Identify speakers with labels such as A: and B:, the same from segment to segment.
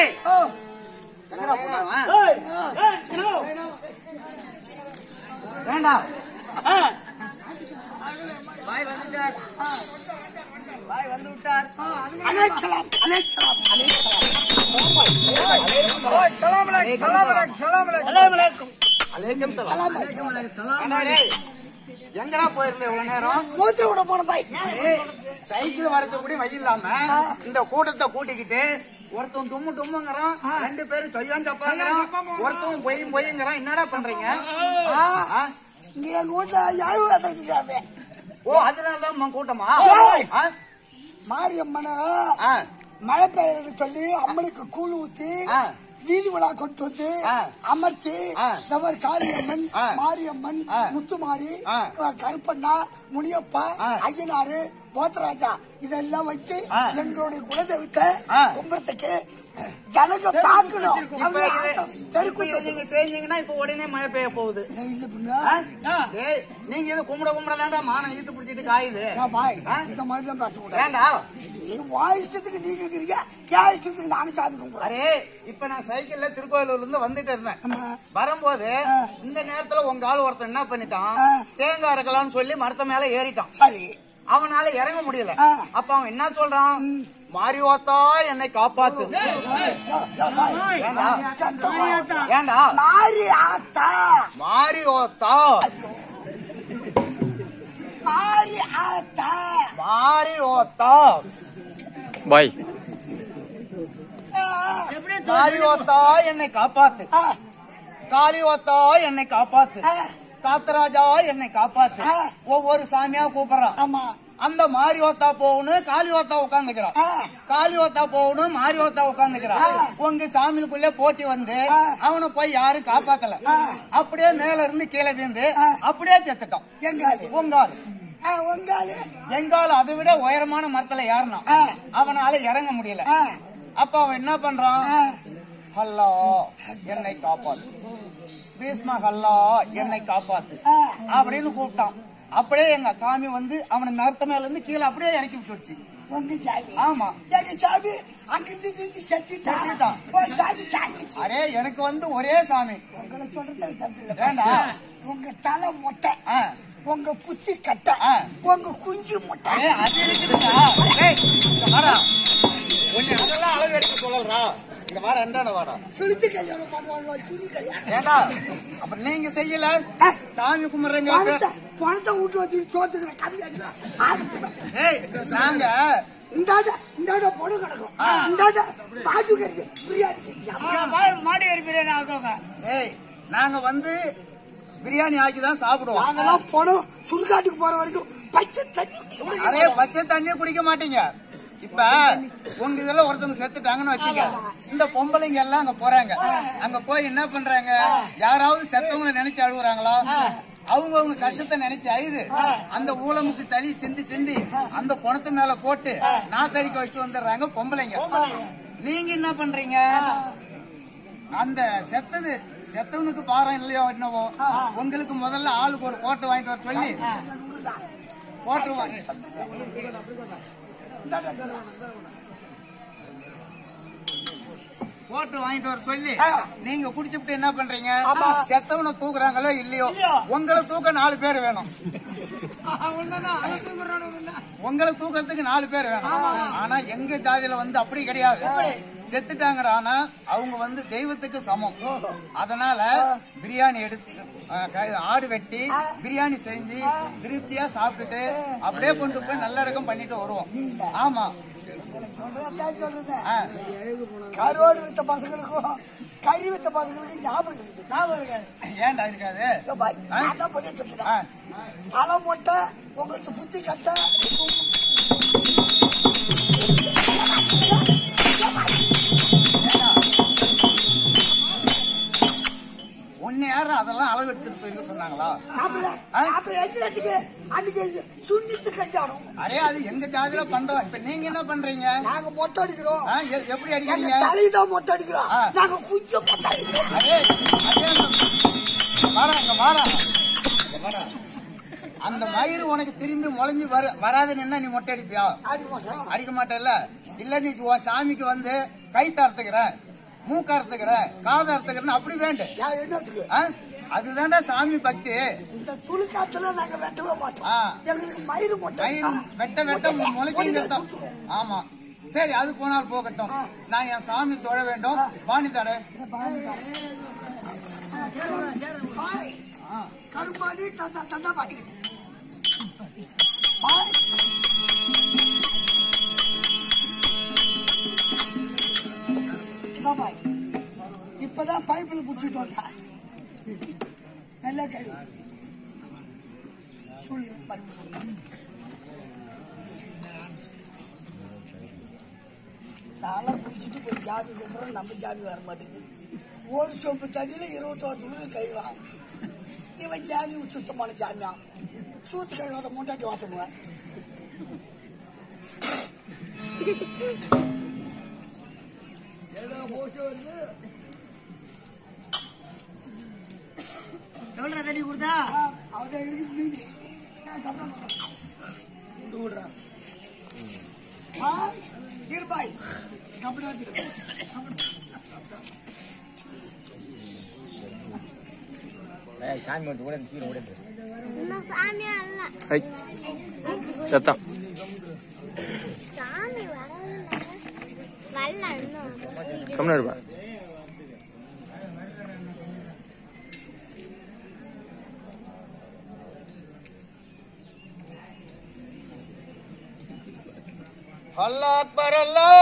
A: டேய்
B: ஓ,
A: எங்கடா போனான்
B: ஏய், ஏய், நோ.
A: வேண்டாம்
B: ஆ,
C: பாய் வந்துட்டார் பாய் வந்து விட்டார்
B: அலைக்கலாம், அலைக்கலாம், அலைக்கலாம்.
C: சலாம் அலைக்கும் சலாம் அலைக்கும் சலாம் அலைக்கும்
B: அலைக்கும், அலைக்கும்.
A: அலைக்கும் சலாம்
C: சலாம்
A: ஏண்டா டேய், எங்கடா போயிருந்த இவ்வளவு நேரம்
B: மூத்திர விட போன பாய்
A: ஏய், சைக்கிள் வரது கூட வழி இல்லாம இந்த கூட்டத்தை கூட்டிக்கிட்டு ஒருத்தன் டும்மு டும்முங்கிறான் ரெண்டு பேரும் சொய்யான் சப்பாங்கிறான் ஒருத்தன் பொய்யும் பொய்யுங்கிறான் என்னடா பண்றீங்க ஆ?
B: இங்க எங்க வீட்டுல யாரும் கத்துக்கிட்டாங்க
A: ஓ அதனாலதான் உன் கூட்டமா
B: ஏய்.
A: ஆ?
B: மாரியம்மனை
A: ஆ.
B: மழை பெய்யறதுன்னு சொல்லி அம்மனுக்கு கூழ் ஊத்தி
A: ஆ.
B: வீதி விழா கொண்டு வந்து
A: ஆ.
B: அமர்த்தி
A: ஆ.
B: சவர் காளியம்மன்
A: ஆ.
B: மாரியம்மன்
A: ஆ.
B: முத்துமாரி
A: ஆ.
B: கருப்பண்ணா முனியப்பா
A: ஆ.
B: ஐயனாரு போத்தராஜா இதெல்லாம் வைத்து
A: ஆ.
B: எங்களுடைய குலதெய்வத்தை
A: ஆ.
B: கும்புறதுக்கு ஜனங்க பார்க்கணும்
A: இப்ப இது- இப்ப
B: தெருக்கு
A: இது நீங்க செஞ்சீங்கன்னா இப்ப உடனே மழை பெய்ய போகுது
B: இல்ல
A: ஆ?
B: பின்ன
A: டேய், நீங்க இது கும்பிட கும்பிட தாண்டா மானம் இழுத்து பிடிச்சிட்டு காயுது
B: ஏன் பாய்
A: ஆ?
B: இந்த மாதிரி தான் பேசக்கூடாது
A: ஏண்டா
B: நீ வா இஷ்டத்துக்கு நீங்க இருக்கிறீங்க கே இஷ்டத்துக்கு நானும் சாமி கும்பிடுறேன்
A: அரே இப்ப நான் சைக்கிள்ல திருக்கோயிலூர்ல இருந்து வந்துட்டு இருந்தேன்
B: ஆமா.
A: வரும்போது
B: ஆ.
A: இந்த நேரத்துல உங்க ஆள் ஒருத்தன் என்ன பண்ணிட்டான்
B: ஆ.
A: தேங்காய் இருக்கலாம்னு சொல்லி மரத்த மேல ஏறிட்டான்
B: சரி
A: அவனால இறங்க முடியல
B: ஆ.
A: அப்ப அவன் என்ன சொல்றான் மாரியோத்தா என்னை காப்பாத்து
B: யோ, யோ, பாய்.
A: ஏண்டா
B: சத்தமா.
A: ஏண்டா
B: மாரி ஆத்தா
A: மாரியோத்தா
B: மாரி ஆத்தா
A: மாரியோத்தா
D: பாய்
B: ஆ,
A: மாரியோத்தா என்னை காப்பாத்து
B: ஆ,
A: காளியோத்தா என்னை காப்பாத்து
B: ஆ,
A: காத்தராஜா என்னை காப்பாத்து
B: ஆ.
A: ஒவ்வொரு சாமியா கூப்பிடுறான்
B: ஆமா
A: அந்த மாரியோத்தா போகணும் காளியோத்தா உட்காந்துக்கிறான்
B: ஆ,
A: காளியோத்தா போகணும் மாரியோத்தா உட்காந்துக்கிறான்
B: ஆ.
A: உங்க சாமிக்குள்ளே போட்டி வந்து
B: ஆ.
A: அவனை போய் யாரும் காப்பாத்தல
B: ஆ.
A: அப்படியே மேல இருந்து கீழே விழுந்து
B: ஆ.
A: அப்படியே செத்துட்டான்
B: எங்காலு
A: உங்கால்
B: ஆ, உங்காலு
A: எங்கால் அதை விட உயரமான மரத்துல ஏறினான்
B: ஆ.
A: அவனால இறங்க முடியல
B: ஆ,
A: அப்ப அவன் என்ன பண்றான்
B: ஆ,
A: ஹல்லா என்னை காப்பாத்து பீஸ்மா ஹல்லா என்னை காப்பாத்து
B: ஆ.
A: அப்படின்னு கூப்பிட்டான் அப்படியே எங்க சாமி வந்து அவனை மரத்த மேல இருந்து கீழே அப்படியே இறக்கி விட்டுடுச்சு
B: உங்க சாமி
A: ஆமா
B: எங்க சாமி அங்கிருந்து நின்று செத்துட்டான்
A: செத்துட்டான்.
B: உன் சாமி தாங்கிச்சு
A: அரே எனக்கு வந்து ஒரே சாமி
B: உங்களை சொல்றது தப்பு இல்ல.
A: ஏண்டா?
B: உங்க தலை மொட்டை
A: ஆ.
B: உங்க புத்தி கட்டை
A: ஆ.
B: உங்க குஞ்சு முட்டை
A: அரே அது இருக்குதுடா ஏய், இங்க வாடா உன்னை அதெல்லாம் அளவு எடுக்க சொல்லலடா இங்க வாடா எண்டாட வாடா
B: சுளுத்து கல்யாணம் பண்ணுவாங்க துணி கல்யாணம்
A: ஏண்டா அப்ப நீங்க செய்யல
B: ஆ.
A: சாமி கும்பிடுறீங்க
B: பணத்தை பணத்தை வீட்டு வச்சு சோத்துக்கிற கம்மி
A: ஏய் நாங்க
B: இந்தாண்ட இந்தாண்ட பொண்ணு கிடக்கும் இந்தாண்ட பாட்டு கறி பிரியாணி
C: மாடி ஏறி பிரியாணி ஆக்குவாங்க
A: ஏய் நாங்க வந்து பிரியாணி ஆக்கி தான் சாப்பிடுவோம்
B: நாங்கெல்லாம் பணம் சுடுகாட்டுக்கு போற வரைக்கும் பச்சை தண்ணி குடிக்க
A: அதே பச்சை தண்ணியே குடிக்க மாட்டீங்க இப்ப உங்க இதுல ஒருத்தவங்க செத்துட்டாங்கன்னு வச்சுக்க இந்த பொம்பளைங்க எல்லாம் அங்க போறாங்க அங்க போய் என்ன பண்றாங்க யாராவது செத்தவங்களை நினைச்சு அழுகுறாங்களா அவங்க அவங்க கஷ்டத்தை நினைச்சு அழுது அந்த ஊழமுக்கு சளி சிந்தி சிந்தி அந்த பணத்து மேல போட்டு நாத்தடிக்க வச்சு வந்துடுறாங்க பொம்பளைங்க நீங்க என்ன பண்றீங்க அந்த செத்தது செத்தவனுக்கு பாரம் இல்லையோ என்னவோ உங்களுக்கு முதல்ல ஆளுக்கு ஒரு கோட்டை வாங்கிட்டு வர சொல்லி போட்டுருவாங்க போட்டு வாங்கிட்டு வர சொல்லி நீங்க குடிச்சுட்டு என்ன பண்றீங்க செத்தவனை தூக்குறாங்களோ இல்லையோ உங்களை தூக்க நாலு பேர் வேணும் உங்களை தூக்கறதுக்கு நாலு பேர் வேணும் ஆனா எங்க ஜாதியில வந்து அப்படி கிடையாது செத்துட்டாங்கடா ஆனா அவங்க வந்து தெய்வத்துக்கு சமம் அதனால பிரியாணி எடுத்து அஹ், க- ஆடு வெட்டி பிரியாணி செஞ்சு திருப்தியா சாப்பிட்டுட்டு அப்படியே கொண்டு போய் நல்லடக்கம் பண்ணிட்டு வருவோம் ஆமா
B: சொல்றதான் சொல்றது
A: ஆ.
B: கருவாடு வித்த பசங்களுக்கும் கறி வித்த பசங்களுக்கும் ஞாபகம் இருக்குது
A: ஏன்டா இருக்காது
B: இதோ பாய், நான் தான் பதில்
A: ஆ.
B: சொல்லிட்டேன். தலை மொட்டை உங்களுக்கு புத்தி கட்ட
A: உன்னை யாரும் அதெல்லாம் அளவு எடுத்துட்டு சொல்லி சொன்னாங்களா
B: அப்புறம் அப்புறம் எல்லாத்துக்கு அன்னைக்கு சுண்ணித்து கல்யாணம்
A: அரே அது எங்க ஜாதியில பண்றோம் இப்ப நீங்க என்ன பண்றீங்க
B: நாங்க மொட்டை அடிக்கிறோம்
A: ஆ, எ- எப்படி
B: எங்க
A: அடிக்கிறீங்க
B: தலைதான் மொட்டை அடிக்கிறோம்
A: ஆ.
B: நாங்க கொஞ்சம் மொட்டை அடிக்கிறோம்
A: அதே அதே அந்த- வாடா இங்க வாடா இங்க வாடா. அந்த மயிறு உனக்கு திரும்பி முளைஞ்சு வர வராதுன்னு என்ன நீ மொட்டை அடிப்பியா
B: அடிக்க மாட்டோம்
A: அடிக்க மாட்டேல்ல இல்ல நீ உன் சாமிக்கு வந்து கை தரத்துக்கிறேன் மூக்க அறுத்துக்கிறேன் காதை அறுத்துக்கிறேன்னு அப்படி வேண்டும்
B: யா, என்னத்துக்கு
A: ஆ? அதுதான்டா சாமி பக்தி
B: இந்த துளுக்காத்துல நாங்க வெட்டவே மாட்டோம்
A: ஆ.
B: எங்களுக்கு மயிறு மொட்டை
A: மயில் வெட்ட வெட்ட முளைக்கும் ஆமா சரி அது போனால் போகட்டும் நான் என் சாமி தொழ வேண்டும் பாணி தடை
B: கருமாடி தந்தா தந்தா பாடி பாய். இதோ பாய். இப்பதான் பைப்பில் புடிச்சிட்டு வந்தா நல்லா கை சொல்லி பண்ணு. நான்லாம் குளிச்சுட்டு போய் ஜாமி கும்பிட்றோம் நம்ம ஜாமி வர மாட்டேங்குது ஒரு சொம்பு தண்ணியில இருபத்தோரு துளுக்கு கைவான் இவன் ஜாமி சுத்தமான ஜாமியா சூத்து கை வாத மூண்டாட்டி வாத்தமுவேன்
C: எவ்வளவு தண்ணி கொடுத்தா
B: அவன் இருக்கு மீதி பாய் இருபாய் கபடாதி
E: இன்னும் சாமியா இல்ல
D: ஐ சத்தம்
E: சாமி வரல வரல இன்னும்
D: கம்முன்னு இருப்பா
A: அல்லாஹ் அக்பர்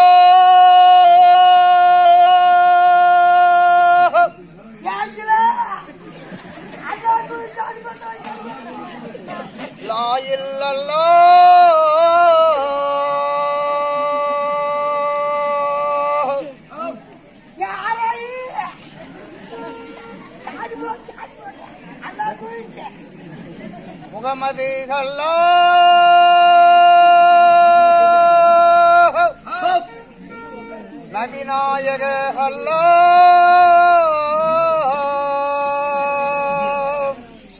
A: அல்லாஹ்
B: யாருல அண்ணா தூக்கி சாதி பார்த்தா
A: லா இல்லல்லாஹ்
B: யாரை சாதி போ சாதி போ அண்ணா தூக்கி
A: முகமது அல்லாஹ் நபிநாயக அல்லாஹ்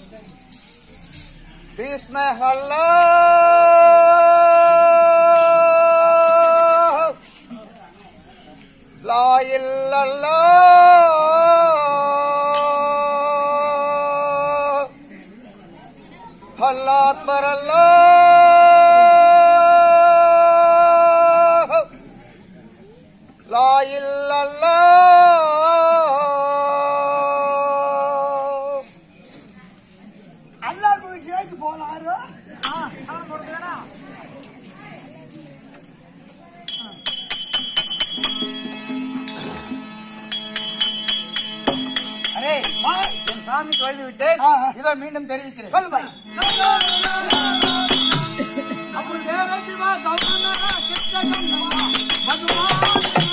A: பீஸ்ம அல்லாஹ் லா இல்லல்லாஹ் அல்லாஹ் அக்பர் அல்லாஹ் லா இல்லல்லாஹ்
B: அண்ணா தூக்கி சேர்த்து போனாரு
A: அரே வா, என் சாமி தொழுது விட்டேன்
B: ஆ, ஆ.
A: இதோ மீண்டும் தெரிவிக்கிறேன்
B: சொல்லு பாய்
A: அப்புறம் வேற சிவா கௌரவ கிருஷ்ண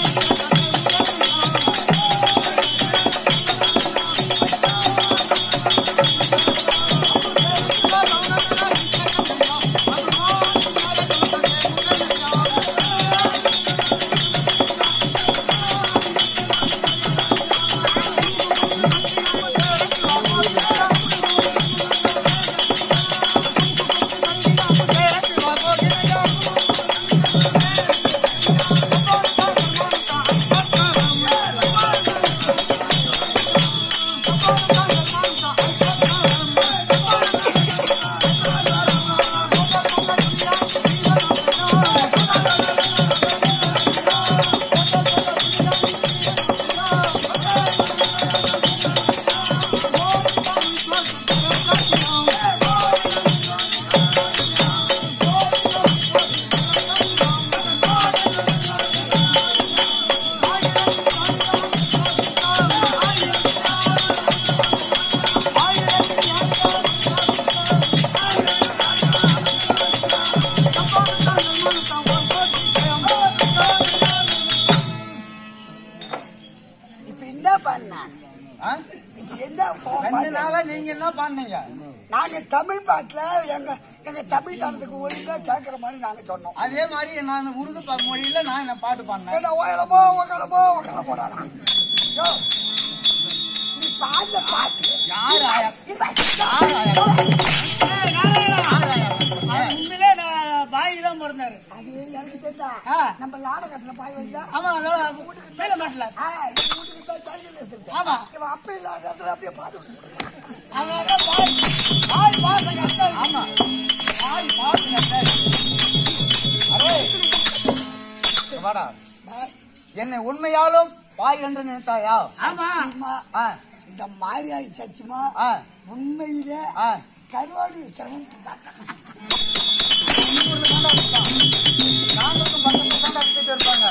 B: இப்ப என்ன பண்ண
A: ஆ?
B: இது என்ன போ-
A: ரெண்டு
B: பாட்டு?
A: நாளா நீங்க என்ன பண்ணீங்க
B: நாங்க தமிழ் பாட்டுல எங்க எங்க தமிழ் தனத்துக்கு ஒழுங்கா கேட்கிற மாதிரி நாங்க சொன்னோம்
A: அதே மாதிரி நான் உருது ப- மொழியில நான் என்ன பாட்டு பண்ணேன்
B: ஏன்னா ஓயலமோ ஓகலமோ ஓகல போடானா யோ, நீ பாடுற பாட்டு
A: யார் ஆயா
B: இப்ப
A: யார் ஆயா யார் ஆயா?
C: உண்மையிலே நான் பாய் தான்
A: பிறந்தாரு
B: அது எனக்கு தெரிஞ்சா
A: ஆ.
B: நம்ம லாடகத்துல பாய் வந்தா
A: ஆமா அதான் மேல மாட்டல
B: ஆ, எங்க வீட்டுக்கு தான் சைக்கிள் எடுத்துக்கிட்டேன்.
A: ஆமா.
B: இவன் அப்ப இல்லாத இடத்துல அப்படியே பார்த்து விட்டுருக்கான்.
A: அதனால பாய் பாய் பாச கஷ்டம் ஆமா பாய் பாச கஷ்டம் அரே இங்க வாடா
B: பாய்,
A: என்னை உண்மையாலும் பாய் என்று நினைத்தாயா
C: ஆமா
B: அம்மா,
A: ஆ
B: இந்த மாரியாய் சத்தியமா
A: ஆ
B: உண்மையிலே
A: ஆ
B: கருவாடு விற்கிறவன் தான்.
A: நாங்களும் பக்கத்துல தான் அடிச்சுட்டு இருப்பாங்க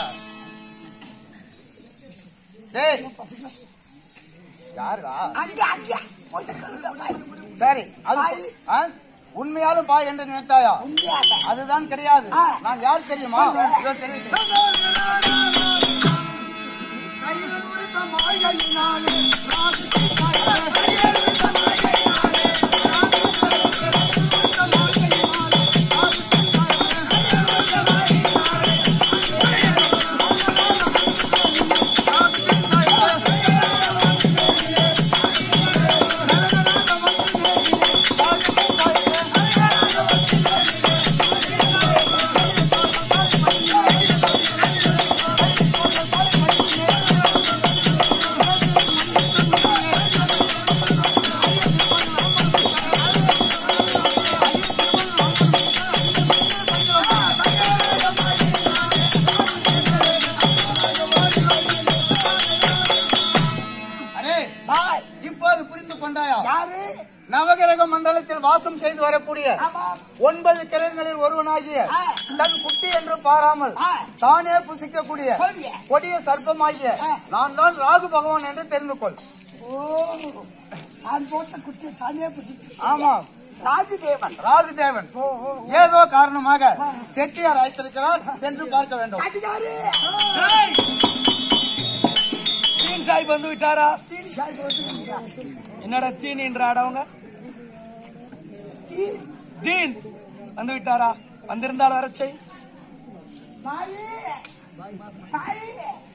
A: டேய் யாருடா
B: அங்க அங்க போய் கருவாடு பாய்.
A: சரி அது
B: பாய்.
A: ஆ? உண்மையாலும் பாய் என்று நினைத்தாயா
B: உண்மையாக
A: அதுதான் கிடையாது
B: ஆ.
A: நான் யார் தெரியுமா இதோ தெரிவிக்கிறேன். அரே
B: பாய்
A: இப்போது புரிந்து கொண்டாயா
B: யாரு
A: நவகிரக மண்டலத்தில் வாசம் செய்து வரக்கூடிய
B: ஆமா
A: ஒன்பது கிரகங்களில் ஒருவனாகிய
B: ஆ.
A: தன் குட்டி என்று பாராமல்
B: ஆ.
A: தானே புசிக்கக்கூடிய
B: கொடிய.
A: கொடிய சர்ப்பமாகிய
B: ஆ.
A: நான் தான் ராகு பகவான் என்று தெரிந்து கொள்
B: ஓ நான் போட்ட குட்டியை தானே புசிக்கு
A: ஆமா
B: ராஜதேவன்
A: ராகு தேவன்
B: ஓ ஓ
A: ஏதோ காரணமாக செட்டியார் அழைத்திருக்கிறார் சென்று பார்க்க வேண்டும்
B: அதிகாரி
C: தீன் சாஹிப் வந்து விட்டாரா
B: தீனி சாய் போட்டு
C: என்னடா தீன் என்ற ஆடவங்க தீன் வந்து விட்டாரா வந்திருந்தால் வரச்சை
B: தாயே தாயே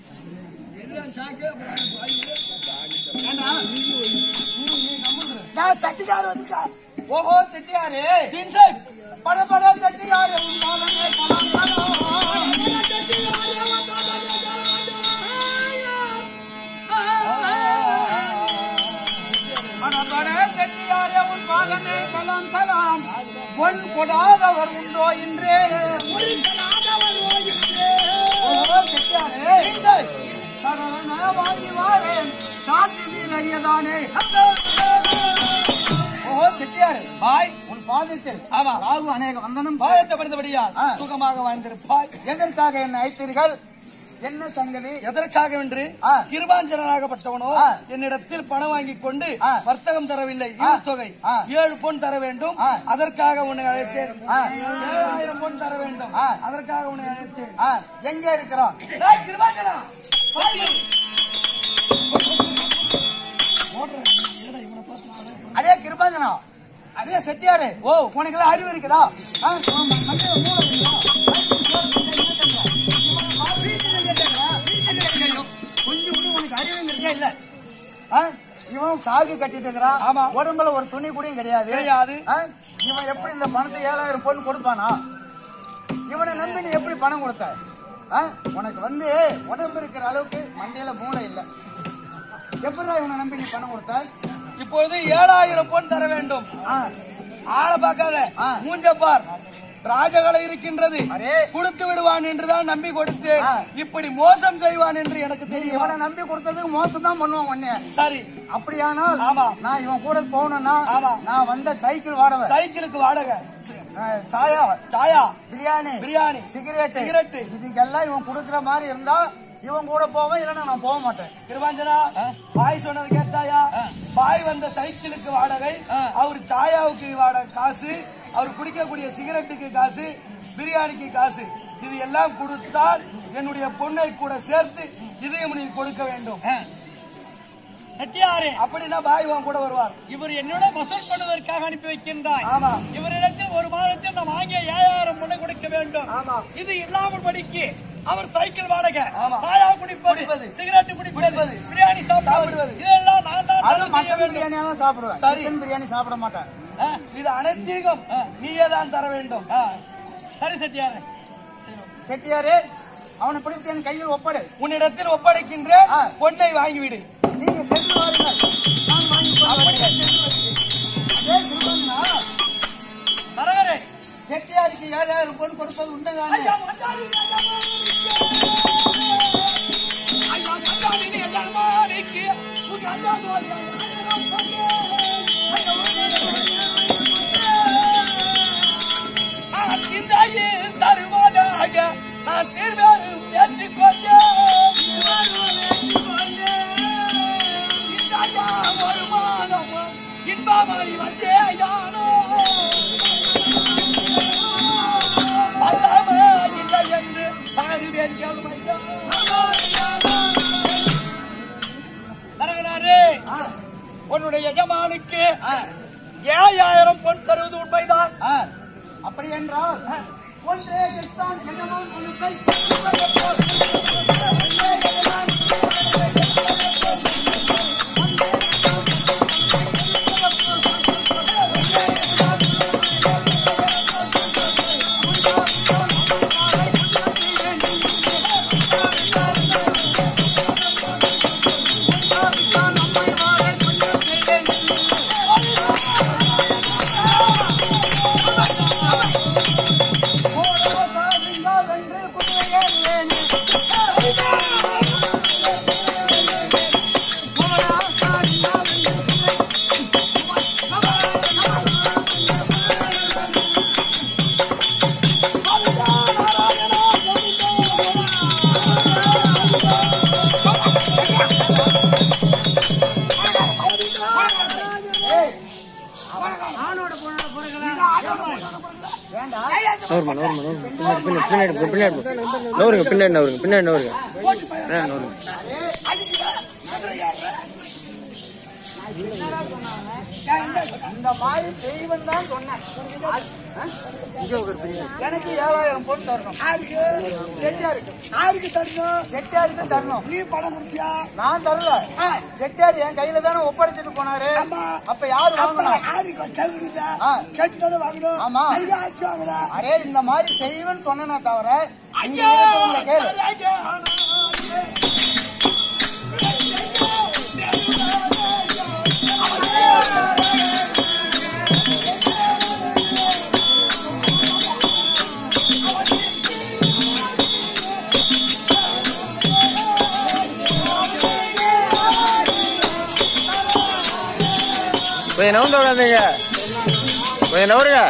B: நான் சட்டிக்கார வந்துட்டார்
A: ஓஹோ செட்டியாரே
C: தீன் சாஹிப்
A: பட பட செட்டியாரே உன் பாதமே பலம் பலம். பட பட செட்டியாரே உன் பாதமே சலாம் சலாம் பொன் கொடாதவர் உண்டோ இன்றே ஓஹோ செட்டியாரே கடன வாங்கி வாரேன் சாட்சி நீர் அறியதானே ஓஹோ செட்டியாரே
C: பாய்
A: உன் பாதத்தில்
C: ஆமா.
A: ராகு அநேக வந்தனம்
C: பாயத்தை படித்தபடியால்
A: ஆ.
C: சுகமாக வாழ்ந்திருப்பாய்
A: எதற்காக என்னை அழைத்தீர்கள் என்ன சங்கதி
C: எதற்காக வென்று
A: ஆ.
C: கிருபாஞ்சனாகப்பட்டவனோ
A: ஆ.
C: என்னிடத்தில் பணம் வாங்கி கொண்டு
A: ஆ.
C: வர்த்தகம் தரவில்லை
A: ஆ.
C: தொகை
A: ஆ.
C: ஏழு பொன் தர வேண்டும்
A: ஆ.
C: அதற்காக உன்னை அழைத்தேன்
A: ஆ.
C: ஏழாயிரம் பொன் தர வேண்டும்
A: ஆ.
C: அதற்காக உன்னை அழைத்தேன்
A: ஆ, எங்கே இருக்கிறான்
C: ஏய், கிருபாஞ்சனா
A: அடே கிருபாஞ்சனா அடே செட்டியாரே
C: ஓ.
A: உனக்கு எல்லாம் அறிவு இருக்குதா ஆ, உன் மண்டையில மூளை இருக்குதா? கொஞ்சம் கூட உனக்கு அறிவுங்கிறதே இல்ல ஆ, இவன் சாகு கட்டிட்டு இருக்கிறான்
C: ஆமா.
A: உடம்புல ஒரு துணி கூட கிடையாது
C: கிடையாது.
A: ஆ, இவன் எப்படி இந்த பணத்தை ஏழாயிரம் பொண்ணு கொடுப்பானா இவனை நம்பி நீ எப்படி பணம் கொடுத்த ஆ? உனக்கு வந்து உடம்பு இருக்கிற அளவுக்கு மண்டையில மூளை இல்ல எப்படிடா இவனை நம்பி நீ பணம் கொடுத்த
C: இப்பொழுது ஏழாயிரம் பொன் தர வேண்டும்
A: ஆ,
C: ஆளை பார்க்காத
A: ஆ.
C: மூஞ்ச பார் ராஜகலை இருக்கின்றது
A: அரே.
C: கொடுத்து விடுவான் என்றுதான் நம்பி கொடுத்து
A: ஆ.
C: இப்படி மோசம் செய்வான் என்று எனக்கு
A: நீ
C: தெரியும்
A: இவனை நம்பி கொடுத்ததுக்கு மோசம் தான் பண்ணுவான் உன்னைய
C: சரி
A: அப்படியானால்
C: ஆமா.
A: நான் இவன் கூட போகணும்னா
C: ஆமா.
A: நான் வந்த சைக்கிள் வாடவன்
C: சைக்கிளுக்கு வாடகை
A: சாயா
C: சாயா
A: பிரியாணி
C: பிரியாணி
A: சிகரெட்
C: சிகரெட்
A: இதுக்கெல்லாம் இவன் கொடுக்குற மாதிரி இருந்தா இவன் கூட போவேன் இல்லைன்னா நான் போக மாட்டேன்
C: திருவாஞ்சனா பாய் சொன்னது கேட்டாயா பாய் வந்த சைக்கிளுக்கு வாடகை அவர் சாயாவுக்கு வாடகை காசு அவர் குடிக்கக்கூடிய சிகரெட்டுக்கு காசு பிரியாணிக்கு காசு இது எல்லாம் கொடுத்தால் என்னுடைய பொண்ணை கூட சேர்த்து இதையும் நீ கொடுக்க வேண்டும்
F: சத்தியாரே
C: அப்படின்னா பாய் உன் கூட வருவார்
F: இவர் என்னோட வசூல் பண்ணுவதற்காக அனுப்பி வைக்கின்றாய்
C: ஆமா
F: இவரிடத்தில் ஒரு மாதத்தில் நாம் வாங்கிய ஏழாயிரம் முறை கொடுக்க வேண்டும்
C: ஆமா.
F: இது இல்லாமல் படிக்கு அவர் சைக்கிள் வாடகை
C: ஆமா.
F: சாயா குடிப்பது
C: குடிப்பது.
F: சிகரெட் குடிப்பது
C: குடிப்பது.
F: பிரியாணி சாப்பிடுவது
C: சாப்பிடுவது.
F: இதெல்லாம் நான் தான்
A: அது
F: தடை செய்ய
A: மட்டன்
F: வேண்டும்
A: பிரியாணியா தான் சாப்பிடுவேன்
C: சரி.
A: சிக்கன் பிரியாணி சாப்பிட மாட்டேன்
C: இது அனைத்திற்கும் நீயே தான் தர வேண்டும்
F: சரி செட்டியாரே
A: செட்டியாரே அவனை பிடித்து என் கையில் ஒப்படை
C: உன்னிடத்தில் ஒப்படைக்கின்ற
A: ஆ.
C: பொன்னை வாங்கிவிடு
A: நீங்க சென்று வாருங்கள் நான் வாங்கி கொண்டு வருகிறேன். அதே திருமணம்னா,
F: தரகரே
A: செட்டியாருக்கு ஏழாயிரம் பொன் கொடுப்பது உண்டுதானே
F: ஐயா மந்தாரினி எஜமானிக்கு உங்க ஐயா தோழி நான் சிந்தையில் தருவதாக நான் திருவேறும் ஏற்றுக்கொண்டேன் இந்த ஐயா ஒரு மாதம் இன்பமாய் வந்தே யானோ வல்லமை இல்லை என்று பாடுவேன் கேளுமையா. தரகனாரே, உன்னுடைய எஜமானுக்கு ஏழாயிரம் பொன் தருவது உண்மைதான்
A: ஆ, அப்படி என்றால் ஒன்றே கிறிஸ்தான் என்னமோ மனுக்கள் வென்று குதிரையேறினேன்.
D: நவருமா நவருமா நவருமா பின்னாடி பின்னாடி பின்னாடி பின்னாடி நவருங்க பின்னாடி நவருங்க பின்னாடி நவருங்க பின்னாடி நவருங்க
A: இந்த மாதிரி செய்வன் தான் சொன்னேன் எனக்கு ஏழாயிரம் பொன் தரணும்
B: யாருக்கு
A: செட்டியாருக்கு
B: யாருக்கு தரணும்
A: செட்டியாருக்கு தரணும்
B: நீ பணம் கொடுத்தியா
A: நான் தரல
B: ஆ.
A: செட்டியார் என் கையில தானே ஒப்படைச்சிட்டு போனாரு
B: ஆமா.
A: அப்ப யாரு
B: அப்ப
A: வாங்கணும்
B: யாருக்கு கேட்கணும்ல
A: ஆ.
B: கேட்டு தானே வாங்கணும்
A: ஆமா.
B: அதுக்கு ஆட்சி வாங்கல
A: அரே இந்த மாதிரி செய்வன் சொன்னனே தவிர இங்க இருக்கிறவங்கள கேளு
D: கொஞ்சம் நவுண்டு விடாதீங்க கொஞ்சம் நவருங்க